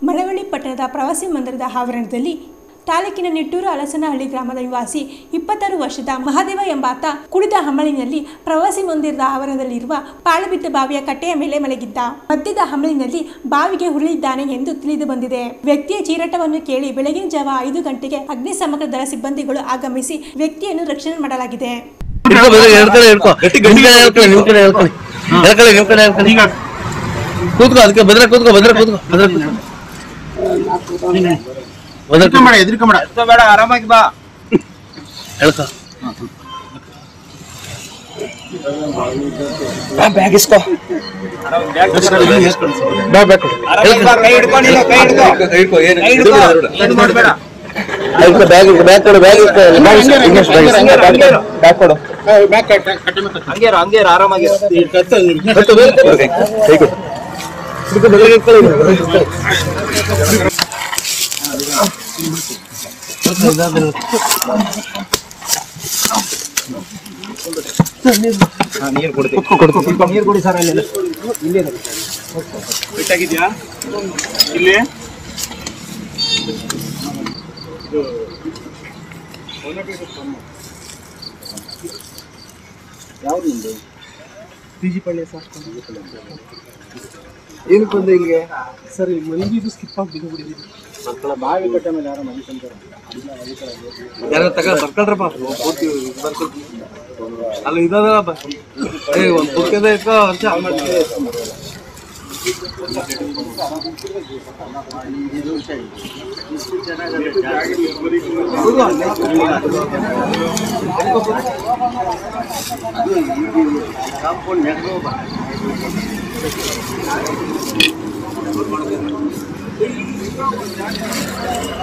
ಮಳವಳ್ಳಿ ಪಟ್ಟಣದ ಪ್ರವಾಸಿ ಮಂದಿರದ ಆವರಣದಲ್ಲಿ ತಾಲೂಕಿನ ನಿಟ್ಟೂರು ಹಲಸನಹಳ್ಳಿ ಗ್ರಾಮದ ನಿವಾಸಿ ಇಪ್ಪತ್ತಾರು ವರ್ಷದ ಮಹಾದೇವ ಎಂಬಾತ ಕುಡಿದ ಹಮಲಿನಲ್ಲಿ ಪ್ರವಾಸಿ ಮಂದಿರದ ಆವರಣದಲ್ಲಿರುವ ಪಾಳುಬಿದ್ದ ಬಾವಿಯ ಕಟ್ಟೆಯ ಮೇಲೆ ಮಲಗಿದ್ದ ಮದ್ಯದ ಹಮಲಿನಲ್ಲಿ ಬಾವಿಗೆ ಉರುಳಿದ್ದಾನೆ ಎಂದು ತಿಳಿದು ಬಂದಿದೆ ವ್ಯಕ್ತಿಯ ಚೀರಾಟವನ್ನು ಕೇಳಿ ಬೆಳಗಿನ ಜಾವ ಐದು ಗಂಟೆಗೆ ಅಗ್ನಿಶಾಮಕ ದಳ ಸಿಬ್ಬಂದಿಗಳು ಆಗಮಿಸಿ ವ್ಯಕ್ತಿಯನ್ನು ರಕ್ಷಣೆ ಮಾಡಲಾಗಿದೆ ಹಿಡ್ಕೊ ಬೇಗ ಹೇಳ್ಕೊಳ್ಳಿ ಹಿಡ್ಕೊ ನಿಮ್ ಕಡೆ ಹೇಳ್ಕೊಳ್ಳಿ ನಿಮ್ ಕಡೆ ಹೇಳ್ಕೊಳ್ಳಿ ಹೇಳ್ಕೊಳ್ಳಿ ನಿಮ್ ಕಡೆ ಹೇಳ್ಕೊಳ್ಳಿ ಕೂತ್ಕೋ ಅದಕ್ಕೆ ಬದ್ರೆ ಕೂತ್ಕೋ ಬದ್ರೆ ಕೂತ್ಕೋ ಬದ್ರೆ ಕೂತ್ಕೋ ಬದ್ರೆ ಕೂತ್ಕೋ. ಮಾಡ ಎದ್ರಿಕೊಂಬೇಡ ಬೇಡ ಆರಾಮಾಗಿ ಬಾ ಹೇಳ್ಕೊ ಬಾ ಬ್ಯಾಗ್ ಕೊಡು. ಆರಾಮಾಗಿ ಬಾ ಕೈ ಹಿಡ್ಕೊ ನೀನು ಕೈ ಹಿಡ್ಕೊ ಕೈ ಹಿಡ್ಕೊ ಏನು ಮಾಡ್ಬೇಡ ಹೇಳ್ಕೊ, ಬ್ಯಾಗ್ ಇಟ್ಕೊ, ಬ್ಯಾಗ್ ಕೊಡು ಬ್ಯಾಗ್ ಇಟ್ಕೊ. ಬ್ಯಾಗ್ ಇಟ್ಕೊ, ಇನ್ನಷ್ಟು ಬ್ಯಾಗ್ ಇಟ್ಕೊ. ಬ್ಯಾಗ್ ಇಟ್ಕೊ. ಬ್ಯಾಗ್ ಕೊಡು ಹಂಗೆ ಇರು, ಹಂಗೆ ಇರು, ಆರಾಮಾಗಿ ಇರು. ಕಟ್ಟು, ಬೇಗ ಕೊಡು ಕೈ. ಕೈ ಕೊಡು. ಹಿಡ್ಕೊ, ಬೆಳಗ್ಗೆ ಇಟ್ಕೊಳ್ಳಿ, ಬೆಳಗ್ಗೆ ಇಟ್ಕೊಳ್ಳಿ. ಹಾ, ನೀರು ಕೊಡ್ತೀನಿ ನೀರು ಕೊಡಿ ಸರ್ ಅಲ್ಲಿ ಬಿಟ್ಟಾಗಿದ್ಯಾ ಇಲ್ಲಿ ಯಾವ್ದು ನಿಂದು ಪಿಜಿಪಳ್ಳಿ ಸರ್ ಏನಕ್ಕೆ ಬಂದೆ ಇಲ್ಲಿಗೆ ಸರ್ ಈ ಮಲಗಿದ್ದು ಸ್ಕಿಪ್ ಆಗಿ ಬಿದ್ದು ಬಿಟ್ಟಿದ್ದೀನಿ ಮಕ್ಕಳ ಬಾವಿ ಕಟ್ಟ ಮೇಲೆ ಯಾರೋ ಮಲ್ಕೊಂತಾರೆ ಯಾರೋ ತಗ ಬರ್ಕೊಳ್ರಪ್ಪ ಪೂರ್ತಿ ಇದ್ ಬರ್ಕೊಳ್ರಿ. ಅಲ್ಲಿ ಇದದಲ್ಲ ಬ ಏ ಒಂದ್ ಪುಸ್ತಕದ ಇಟ್ಕೋ ವರ್ಷ ಕಾಂಪೌಂಡ್